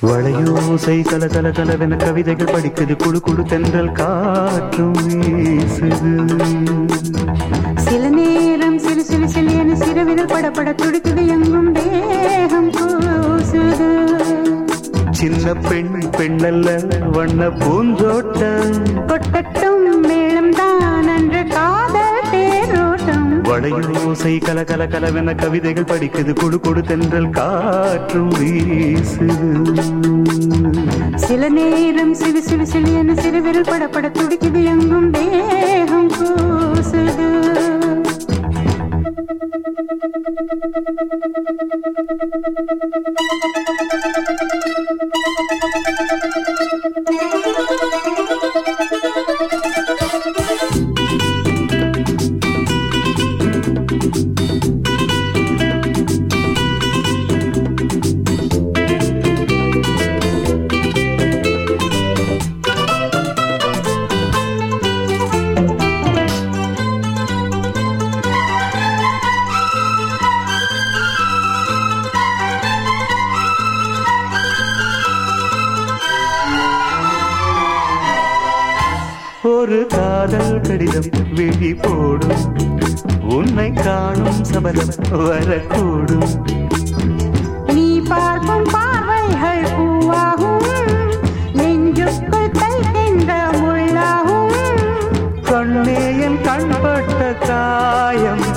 வளையோசை கல கல கலவென கவிதைகள் படிக்குது குடு குடு தென்றல் காற்றும் வீசுது சில நேரம் சிறு சிறு சிலியன சிறுவிரல் படபட துடிக்குது எங்கும் தேகம் கூசுது சின்ன பெண் பெண்ணல்ல வண்ண பூந்தோட்டம் கொட்டட்டும் மேளம் தான் அன்று காதல் தேரோட்டம் வளையோசை கல கல கலவென கவிதைகள் படிக்குது குடு குடு தென்றல் காற்றும் வீசுது சில நேரம் சிறு சிறு சிலியன சிறுவிரல் படபட துடிக்குது எங்கும் தேகம் கூசுது ஒரு காதல் கடிதம் விழி போடும் உன்னை காணும் சபதம் வரக்கூடும் நீ பார்க்கும் பார்வைகள் பூவாகும் நெஞ்சுக்குள் தைக்கின்ற முள்ளாகும் கண்ணே என் கண்பட்ட காயம்